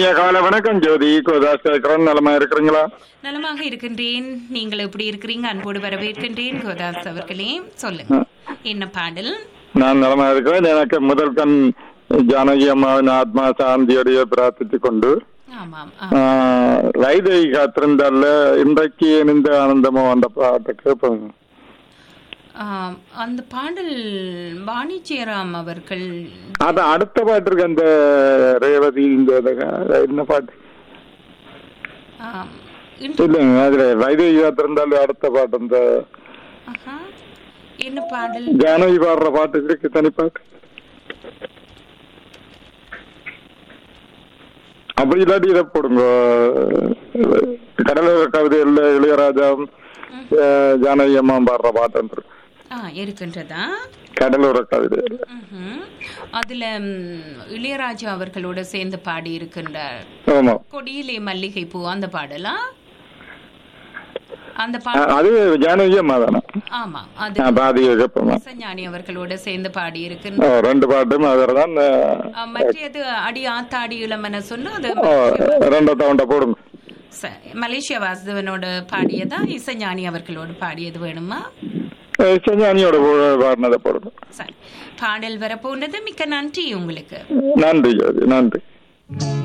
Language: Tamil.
இனிய கால வணக்கம் ஜோதி கோதாஸ் கேட்கிறேன் நலமா இருக்கிறீங்களா நலமாக இருக்கின்றேன் நீங்கள் எப்படி இருக்கிறீங்க அன்போடு வரவேற்கின்றேன் கோதாஸ் அவர்களே சொல்லுங்க என்ன பாடல் நான் நலமா இருக்கிறேன் எனக்கு முதல் கண் ஜானகி அம்மாவின் ஆத்மா சாந்தியோடைய பிரார்த்தித்துக் கொண்டு ஆமாம் ஆ. ஆஹ், வைதை காத்திருந்தால இன்றைக்கு இணைந்த ஆனந்தமோ அந்த பாட்டை கேட்போம் ஆம், அந்த பாடல் வாணி ஜெயராம் அவர்கள் அது அடுத்த பாட்டு இருக்கு அந்த ரேவதி இந்த என்ன பாட்டு ஆம், இன்று- இல்லைங்க அதுல வைதை காத்திருந்தாலும் அடுத்த பாட்டு அந்த ஆஹா. என்ன பாடல் ஜானகி பாடுற பாட்டு இருக்கு தனி பாட்டு அப்படி இல்லாட்டி இதை போடுங்க கடலோர கவிதையில் இளையராஜா அஹ், ஜானகி அம்மா பாடுற பாட்டு இருக்கு ஆ இருக்கின்றதா கடலோர கவிதை ம்ஹும். அதுல ம், இளையராஜா அவர்களோட சேர்ந்து பாடி இருக்கின்றார் ஆமா கொடியிலே மல்லிகை பூ அந்த பாடலா அந்த அஹ், பாடல் அது ஜானகி அம்மா தானே ஆமா அது அஹ், பாதி கேட்போமா ஞானி அவர்களோட சேர்ந்து பாடி இருக்கின்ற ரெண்டு பாட்டும் அதில் தான் ஆ, மற்றது அடி ஆத்தாடி இளமன சொன்னா அது ரெண்டு தவண்டை போடுங்க சரி. மலேசியா வாசுதவனோட பாடியதா இசைஞானி அவர்களோட பாடியது வேணுமா அஹ், செஞ்சானியோட போ- பாடினதை போடுங்க சரி பாடல் வரப்போனது மிக்க நன்றி உங்களுக்கு நன்றி ஜோதி நன்றி